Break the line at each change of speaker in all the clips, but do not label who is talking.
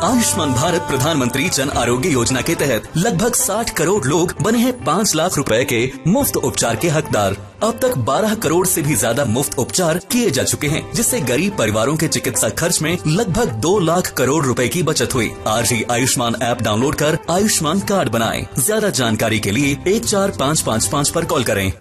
आयुष्मान भारत प्रधानमंत्री जन आरोग्य योजना के तहत लगभग 60 करोड़ लोग बने हैं 5 लाख रुपए के मुफ्त उपचार के हकदार अब तक 12 करोड़ से भी ज्यादा मुफ्त उपचार किए जा चुके हैं जिससे गरीब परिवारों के चिकित्सा खर्च में लगभग 2 लाख करोड़ रुपए की बचत हुई आज ही आयुष्मान ऐप डाउनलोड कर आयुष्मान कार्ड बनाएं ज्यादा जानकारी के लिए एक चार पाँच पाँच पाँच पर कॉल करें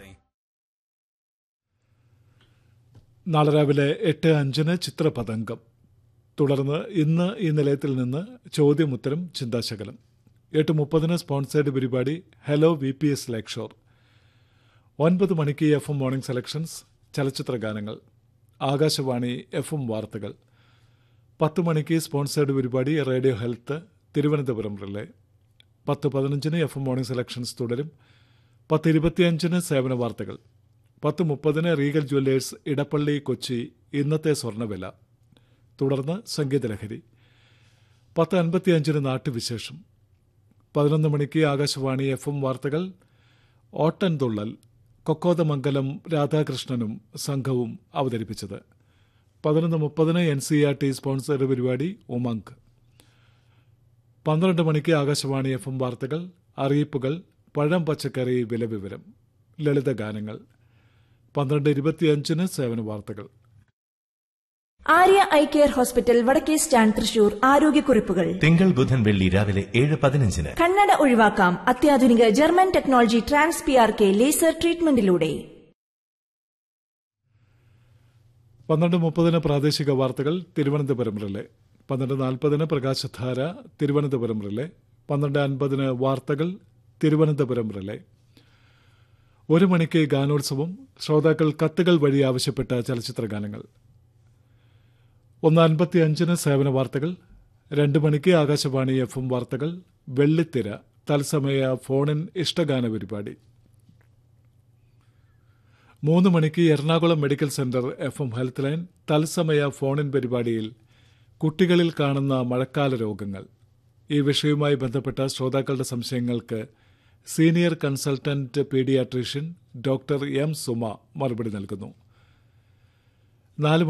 നാളെ രാവിലെ എട്ട് അഞ്ചിന് ചിത്രപതംഗം തുടർന്ന് ഇന്ന് ഈ നിലയത്തിൽ നിന്ന് ചോദ്യമുത്തരം ചിന്താശകലം എട്ട് മുപ്പതിന് സ്പോൺസേഡ് പരിപാടി hello V P S lakeshore ഒൻപത് മണിക്ക് എഫ് എം മോർണിംഗ് സെലക്ഷൻസ് ചലച്ചിത്ര ഗാനങ്ങൾ ആകാശവാണി എഫ് എം വാർത്തകൾ പത്ത് മണിക്ക് സ്പോൺസേഡ് പരിപാടി റേഡിയോ ഹെൽത്ത് തിരുവനന്തപുരം റിലേ പത്ത് പതിനഞ്ചിന് എഫ് എം മോർണിംഗ് സെലക്ഷൻസ് തുടരും പത്ത് ഇരുപത്തിയഞ്ചിന് സേവന വാർത്തകൾ പത്ത് മുപ്പതിന് റീഗൽ ജ്വല്ലേഴ്സ് ഇടപ്പള്ളി കൊച്ചി ഇന്നത്തെ സ്വർണ്ണവില തുടർന്ന് സംഗീതലഹരി പത്ത് അൻപത്തിയഞ്ചിന് നാട്ടുവിശേഷം പതിനൊന്ന് മണിക്ക് ആകാശവാണി എഫ് എം വാർത്തകൾ ഓട്ടൻതുള്ളൽ കൊക്കോതമംഗലം രാധാകൃഷ്ണനും സംഘവും അവതരിപ്പിച്ചത് പതിനൊന്ന് മുപ്പതിന് N C R T sponsor പരിപാടി ഉമങ്ക് പന്ത്രണ്ട് മണിക്ക് ആകാശവാണി എഫ് എം വാർത്തകൾ അറിയിപ്പുകൾ പഴം പച്ചക്കറി വില വിവരം ലളിത ഗാനങ്ങൾ പന്ത്രണ്ട് ഇരുപത്തിയഞ്ചിന് സേവന വാർത്തകൾ
ആര്യ ഐ കെയർ ഹോസ്പിറ്റൽ വടക്കേ സ്റ്റാൻഡ് തൃശൂർ ആരോഗ്യക്കുറിപ്പുകൾ
തിങ്കൾ ബുധൻ വെള്ളി രാവിലെ ഏഴ് പതിനഞ്ചിന്
കണ്ണട ഒഴിവാക്കാം അത്യാധുനിക German technology trans P R K laser ട്രീറ്റ്മെന്റിലൂടെ
പന്ത്രണ്ട് മുപ്പതിന് പ്രാദേശിക വാർത്തകൾ തിരുവനന്തപുരം റിലേ പന്ത്രണ്ട് നാൽപ്പതിന് പ്രകാശധാര തിരുവനന്തപുരം റിലേ പന്ത്രണ്ട് അൻപതിന് വാർത്തകൾ തിരുവനന്തപുരം റിലേ ഒരു മണിക്ക് ഗാനോത്സവം ശ്രോതാക്കൾ കത്തുകൾ വഴി ആവശ്യപ്പെട്ട ചലച്ചിത്ര ഗാനങ്ങൾ ഒന്ന് അൻപത്തി അഞ്ചിന് സേവന വാർത്തകൾ രണ്ട് മണിക്ക് ആകാശവാണി എഫ് എം വാർത്തകൾ വെള്ളിത്തിര തത്സമയ ഫോണിൻ ഇഷ്ടഗാന പരിപാടി മൂന്ന് മണിക്ക് Ernakulam medical centre F M health line തത്സമയ ഫോണിൻ പരിപാടിയിൽ കുട്ടികളിൽ കാണുന്ന മഴക്കാല രോഗങ്ങൾ ഈ വിഷയവുമായി ബന്ധപ്പെട്ട ശ്രോതാക്കളുടെ സംശയങ്ങൾക്ക് senior consultant paediatrician doctor M Suma മറുപടി നൽകുന്നു നാല്